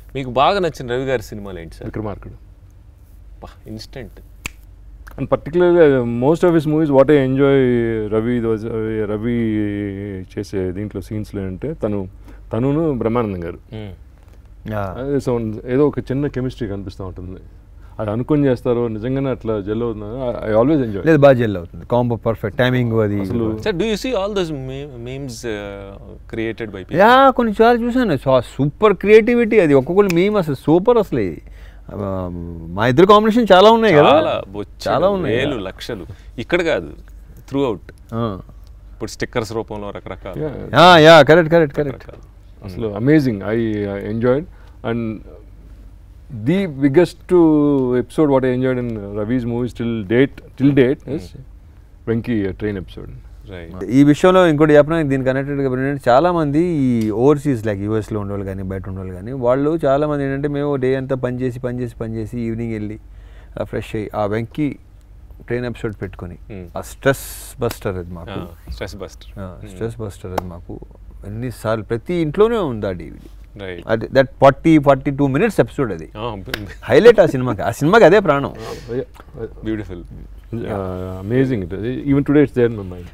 మీకు బాగా నచ్చిన రవి గారి సినిమాలు ఏంటి sir Vikramarkudu instant and particularly most of his movies what I enjoy Ravi was, uh, Ravi చేసే దీంట్లో సీన్స్లో అంటే తను తనును బ్రహ్మానందం గారు అదే సో ఏదో ఒక చిన్న కెమిస్ట్రీ కనిపిస్తూ ఉంటుంది అది అనుకొని చేస్తారో నిజంగానే అట్లా జెల్ అవుతున్నారు ఐ ఆల్వేస్ ఎంజాయ్ లేదు బాగా జెల్ అవుతుంది కాంబో పర్ఫెక్ట్ టైమింగ్ అది అసలు sir do you see all those memes created by yeah కొన్ని సార్లు చూసాను సూపర్ క్రియేటివిటీ అది ఒక్కొక్కరు మేము అసలు సూపర్ అసలు ఇది. ఆ, మా ఇద్దరు కాంబినేషన్ చాలా ఉన్నాయి కదా చాలా బొచ్చెడు, చాలా ఉన్నాయి వేలు లక్షలు ఇక్కడ కాదు త్రూ అవుట్ ఆ. ఇప్పుడు స్టిక్కర్స్ రూపంలో రకరకాల yeah yeah correct correct correct రకరకాల అసలు amazing I enjoyed and the biggest episode what I enjoyed in Ravi's movies till date till date is Venky train episode right ఈ విషయంలో ఇంకోటి చెప్పడానికి దీనికి కనెక్టెడ్గా ఏంటంటే చాలా మంది ఈ ఓవర్సీస్ లైక్ యూఎస్లో ఉండేవాళ్ళు కానీ బయట ఉండేవాళ్ళు కానీ వాళ్ళు చాలా మంది ఏంటంటే మేము డే అంతా పని చేసి పని చేసి పని చేసి ఈవినింగ్ వెళ్ళి ఫ్రెష్ అయ్యి ఆ వెంకీ ట్రైన్ ఎపిసోడ్ పెట్టుకొని Hmm. ఆ స్ట్రెస్ బస్టర్ అది మాకు స్ట్రెస్ బస్టర్ స్ట్రెస్ బస్టర్ అది మాకు ఎన్నిసార్లు ప్రతి ఇంట్లోనే ఉంది ఆ డివిడి రైట్ అది that forty forty two minutes episode అది హైలైట్ ఆ సినిమాకి ఆ సినిమాకి అదే ప్రాణం beautiful amazing even today it's there my mind